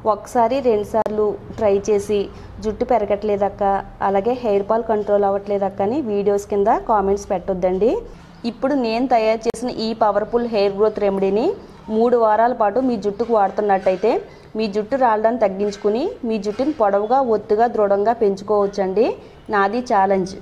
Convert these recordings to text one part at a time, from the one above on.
ఒకసారి రెండుసార్లు ట్రై చేసి జుట్టు పెరగట్లేదక్క అలాగే హెయిర్ ఫాల్ కంట్రోల్ అవ్వట్లేదక్క అని వీడియోస్ కింద కామెంట్స్ పెట్టొద్దండి ఇప్పుడు నేను తయారు చేసిన ఈ పవర్ఫుల్ హెయిర్ గ్రోత్ రెమెడీని మూడు వారాల పాటు మీ జుట్టుకు వాడుతున్నట్టయితే మీ జుట్టు రాలడాన్ని తగ్గించుకుని మీ జుట్టుని పొడవుగా ఒత్తుగా దృఢంగా పెంచుకోవచ్చండి నాది ఛాలెంజ్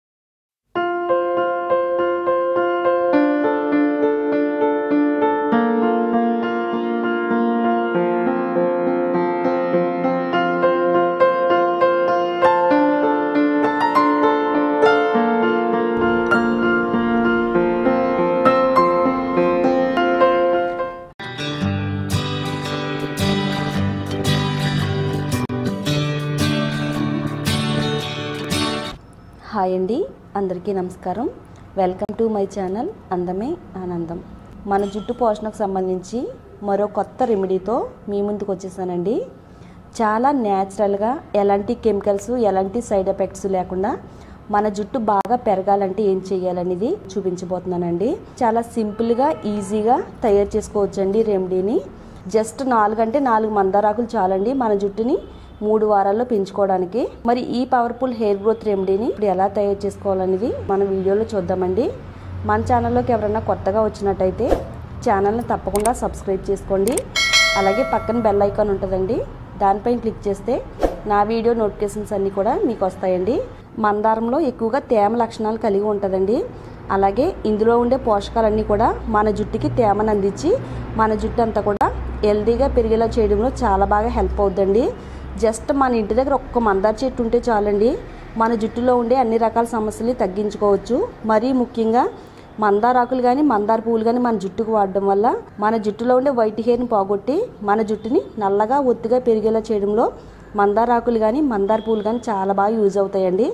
హాయ్ అండి అందరికీ నమస్కారం వెల్కమ్ టు మై ఛానల్ అందమే ఆనందం మన జుట్టు పోషణకు సంబంధించి మరో కొత్త రెమెడీతో మీ ముందుకు వచ్చేసానండి చాలా న్యాచురల్గా ఎలాంటి కెమికల్స్ ఎలాంటి సైడ్ ఎఫెక్ట్స్ లేకుండా మన జుట్టు బాగా పెరగాలంటే ఏం చేయాలనేది చూపించబోతున్నానండి చాలా సింపుల్గా ఈజీగా తయారు చేసుకోవచ్చండి రెమెడీని జస్ట్ నాలుగంటే నాలుగు మందారాకులు చాలండి మన జుట్టుని మూడు వారాల్లో పెంచుకోవడానికి మరి ఈ పవర్ఫుల్ హెయిర్ గ్రోత్ రెమెడీని ఇప్పుడు ఎలా తయారు చేసుకోవాలనేది మన వీడియోలో చూద్దామండి మన ఛానల్లోకి ఎవరైనా కొత్తగా వచ్చినట్టయితే ఛానల్ని తప్పకుండా సబ్స్క్రైబ్ చేసుకోండి అలాగే పక్కన బెల్ ఐకాన్ ఉంటుందండి దానిపైన క్లిక్ చేస్తే నా వీడియో నోటిఫికేషన్స్ అన్నీ కూడా మీకు వస్తాయండి మందారంలో ఎక్కువగా తేమ లక్షణాలు కలిగి ఉంటుందండి అలాగే ఇందులో ఉండే పోషకాలన్నీ కూడా మన జుట్టుకి తేమను అందించి మన జుట్టు అంతా కూడా హెల్దీగా పెరిగేలా చేయడంలో చాలా బాగా హెల్ప్ అవుతుందండి జస్ట్ మన ఇంటి దగ్గర ఒక్క మందార చెట్టు ఉంటే చాలండి మన జుట్టులో ఉండే అన్ని రకాల సమస్యలు తగ్గించుకోవచ్చు మరీ ముఖ్యంగా మందారాకులు కానీ మందార పువ్వులు కానీ మన జుట్టుకు వాడడం వల్ల మన జుట్టులో ఉండే వైట్ హెయిర్ని పోగొట్టి మన జుట్టుని నల్లగా ఒత్తుగా పెరిగేలా చేయడంలో మందారాకులు కానీ మందార పువ్వులు కానీ చాలా బాగా యూజ్ అవుతాయండి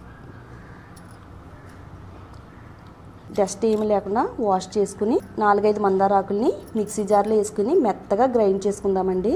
డస్ట్ ఏమి లేకుండా వాష్ చేసుకుని నాలుగైదు మందారాకుల్ని మిక్సీ జార్లో వేసుకుని మెత్తగా గ్రైండ్ చేసుకుందామండి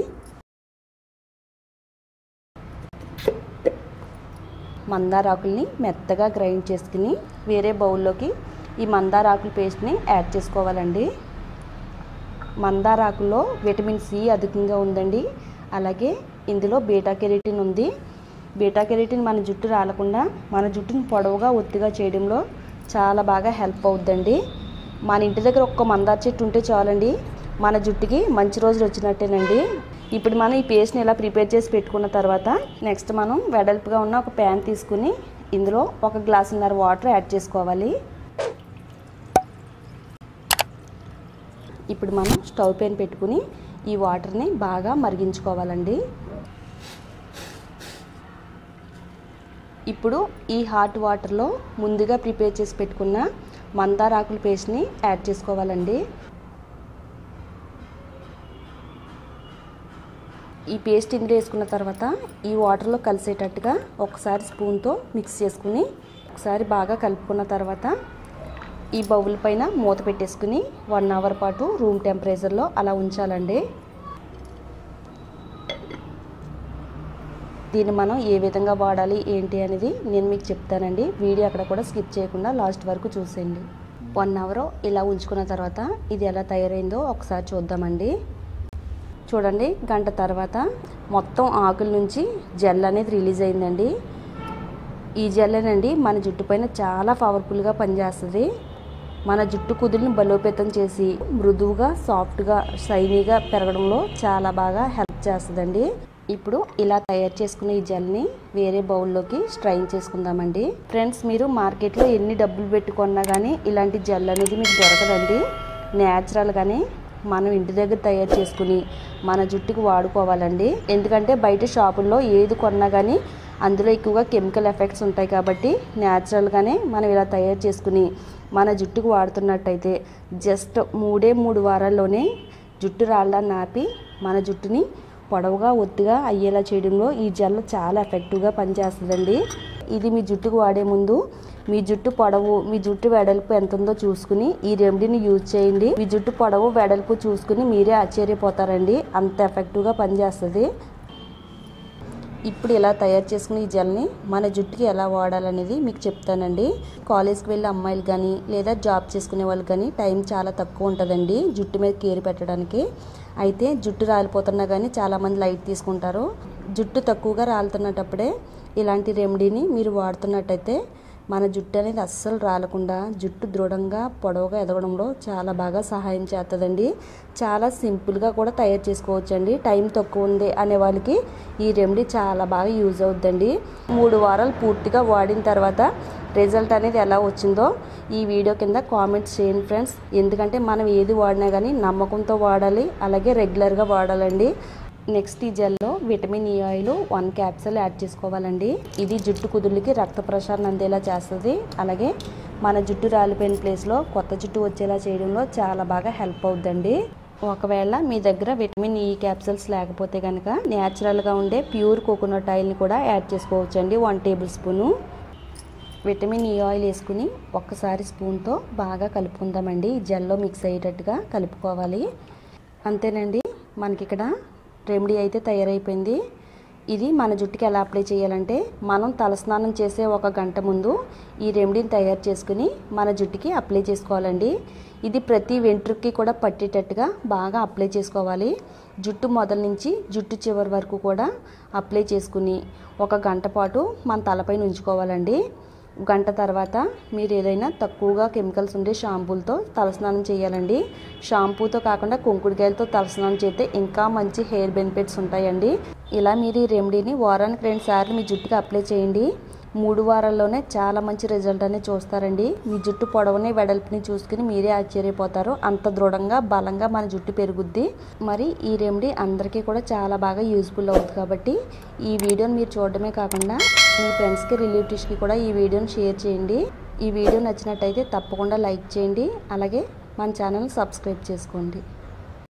మందారాకుల్ని మెత్తగా గ్రైండ్ చేసుకుని వేరే బౌల్లోకి ఈ మందారాకుల పేస్ట్ని యాడ్ చేసుకోవాలండి మందారాకుల్లో విటమిన్ సి అధికంగా ఉందండి అలాగే ఇందులో బీటా కెరిటిన్ ఉంది బీటా కెరిటిన్ మన జుట్టు రాలకుండా మన జుట్టుని పొడవుగా ఒత్తిగా చేయడంలో చాలా బాగా హెల్ప్ అవుద్దండి మన ఇంటి దగ్గర ఒక్క మందార చెట్టు ఉంటే చాలండి మన జుట్టుకి మంచి రోజులు వచ్చినట్టేనండి ఇప్పుడు మనం ఈ పేస్ట్ని ఇలా ప్రిపేర్ చేసి పెట్టుకున్న తర్వాత నెక్స్ట్ మనం వెడల్పుగా ఉన్న ఒక ప్యాన్ తీసుకుని ఇందులో ఒక గ్లాసున్నర వాటర్ యాడ్ చేసుకోవాలి ఇప్పుడు మనం స్టవ్ పైన పెట్టుకుని ఈ వాటర్ని బాగా మరిగించుకోవాలండి ఇప్పుడు ఈ హాట్ వాటర్లో ముందుగా ప్రిపేర్ చేసి పెట్టుకున్న మందారాకుల పేస్ట్ని యాడ్ చేసుకోవాలండి ఈ పేస్ట్ ఇందులో వేసుకున్న తర్వాత ఈ వాటర్లో కలిసేటట్టుగా ఒకసారి స్పూన్తో మిక్స్ చేసుకుని ఒకసారి బాగా కలుపుకున్న తర్వాత ఈ బౌల్ పైన మూత పెట్టేసుకుని వన్ అవర్ పాటు రూమ్ టెంపరేచర్లో అలా ఉంచాలండి దీన్ని మనం ఏ విధంగా వాడాలి ఏంటి అనేది నేను మీకు చెప్తానండి వీడియో అక్కడ కూడా స్కిప్ చేయకుండా లాస్ట్ వరకు చూసేయండి వన్ అవర్ ఇలా ఉంచుకున్న తర్వాత ఇది ఎలా తయారైందో ఒకసారి చూద్దామండి చూడండి గంట తర్వాత మొత్తం ఆకుల నుంచి జెల్ అనేది రిలీజ్ అయిందండి ఈ జెల్లేనండి మన జుట్టు పైన చాలా పవర్ఫుల్గా పనిచేస్తుంది మన జుట్టు కుదురుని బలోపేతం చేసి మృదువుగా సాఫ్ట్గా షైనీగా పెరగడంలో చాలా బాగా హెల్ప్ చేస్తుందండి ఇప్పుడు ఇలా తయారు చేసుకున్న ఈ జెల్ని వేరే బౌల్లోకి స్ట్రైన్ చేసుకుందామండి ఫ్రెండ్స్ మీరు మార్కెట్లో ఎన్ని డబ్బులు పెట్టుకున్నా కానీ ఇలాంటి జెల్ అనేది మీకు దొరకదండి న్యాచురల్గానే మనం ఇంటి దగ్గర తయారు చేసుకుని మన జుట్టుకు వాడుకోవాలండి ఎందుకంటే బయట షాపుల్లో ఏది కొన్నా కానీ అందులో ఎక్కువగా కెమికల్ ఎఫెక్ట్స్ ఉంటాయి కాబట్టి న్యాచురల్గానే మనం ఇలా తయారు చేసుకుని మన జుట్టుకు వాడుతున్నట్టయితే జస్ట్ మూడే మూడు వారాల్లోనే జుట్టు రాళ్ళని ఆపి మన జుట్టుని పొడవుగా ఒత్తిగా అయ్యేలా చేయడంలో ఈ జెల్ చాలా ఎఫెక్టివ్గా పనిచేస్తుందండి ఇది మీ జుట్టుకు వాడే ముందు మీ జుట్టు పొడవు మీ జుట్టు వెడల్పు ఎంత ఉందో చూసుకుని ఈ రెమెడీని యూజ్ చేయండి మీ జుట్టు పొడవు వెడల్పు చూసుకుని మీరే ఆశ్చర్యపోతారండి అంత ఎఫెక్టివ్గా పనిచేస్తుంది ఇప్పుడు ఇలా తయారు చేసుకున్న ఈ జెల్ని మన జుట్టుకి ఎలా వాడాలనేది మీకు చెప్తానండి కాలేజ్కి వెళ్ళే అమ్మాయిలు కానీ లేదా జాబ్ చేసుకునే వాళ్ళు కానీ టైం చాలా తక్కువ ఉంటుందండి జుట్టు మీద కేర్ పెట్టడానికి అయితే జుట్టు రాలిపోతున్నా కానీ చాలామంది లైట్ తీసుకుంటారు జుట్టు తక్కువగా రాలుతున్నటప్పుడే ఇలాంటి రెమెడీని మీరు వాడుతున్నట్టయితే మన జుట్టు అనేది అస్సలు రాలకుండా జుట్టు దృఢంగా పొడవుగా ఎదగడంలో చాలా బాగా సహాయం చేస్తుందండి చాలా సింపుల్గా కూడా తయారు చేసుకోవచ్చండి టైం తక్కువ ఉంది అనే వాళ్ళకి ఈ రెమెడీ చాలా బాగా యూజ్ అవుద్దండి మూడు వారాలు పూర్తిగా వాడిన తర్వాత రిజల్ట్ అనేది ఎలా వచ్చిందో ఈ వీడియో కింద కామెంట్స్ చేయండి ఫ్రెండ్స్ ఎందుకంటే మనం ఏది వాడినా కానీ నమ్మకంతో వాడాలి అలాగే రెగ్యులర్గా వాడాలండి నెక్స్ట్ ఈ జెల్లో vitamin E oil one capsule add చేసుకోవాలండి ఇది జుట్టు కుదుళ్ళకి రక్త ప్రసరణ అందేలా చేస్తుంది అలాగే మన జుట్టు రాలిపోయిన ప్లేస్లో కొత్త జుట్టు వచ్చేలా చేయడంలో చాలా బాగా హెల్ప్ అవుద్దండి ఒకవేళ మీ దగ్గర విటమిన్ ఈ క్యాప్సూల్స్ లేకపోతే కనుక న్యాచురల్గా ఉండే ప్యూర్ కోకోనట్ ఆయిల్ని కూడా యాడ్ చేసుకోవచ్చండి one tablespoon vitamin E oil వేసుకుని ఒక్కసారి స్పూన్తో బాగా కలుపుకుందామండి జెల్లో మిక్స్ అయ్యేటట్టుగా కలుపుకోవాలి అంతేనండి మనకి ఇక్కడ రెమెడీ అయితే తయారైపోయింది ఇది మన జుట్టుకి ఎలా అప్లై చేయాలంటే మనం తలస్నానం చేసే ఒక గంట ముందు ఈ రెమెడీని తయారు చేసుకుని మన జుట్టుకి అప్లై చేసుకోవాలండి ఇది ప్రతి వెంట్రుకి కూడా పట్టేటట్టుగా బాగా అప్లై చేసుకోవాలి జుట్టు మొదల నుంచి జుట్టు చివరి వరకు కూడా అప్లై చేసుకుని ఒక గంట పాటు మన తలపైన ఉంచుకోవాలండి గంట తర్వాత మీరు ఏదైనా తక్కువగా కెమికల్స్ ఉండే షాంపూలతో తలస్నానం చేయాలండి షాంపూతో కాకుండా కుంకుడుకాయలతో తలస్నానం చేస్తే ఇంకా మంచి హెయిర్ బెనిఫిట్స్ ఉంటాయండి ఇలా మీరు ఈ రెమెడీని వారానికి రెండు సార్లు మీ జుట్టుకి అప్లై చేయండి మూడు వారాల్లోనే చాలా మంచి రిజల్ట్ అనేది చూస్తారండి మీ జుట్టు పొడవుని వెడల్పుని చూసుకుని మీరే ఆశ్చర్యపోతారు అంత దృఢంగా బలంగా మన జుట్టు పెరుగుద్ది మరి ఈ రెమెడీ అందరికీ కూడా చాలా బాగా యూజ్ఫుల్ అవుతుంది కాబట్టి ఈ వీడియోని మీరు చూడడమే కాకుండా మీ ఫ్రెండ్స్కి రిలేటివ్స్కి కూడా ఈ వీడియోని షేర్ చేయండి ఈ వీడియో నచ్చినట్టయితే తప్పకుండా లైక్ చేయండి అలాగే మన ఛానల్ సబ్స్క్రైబ్ చేసుకోండి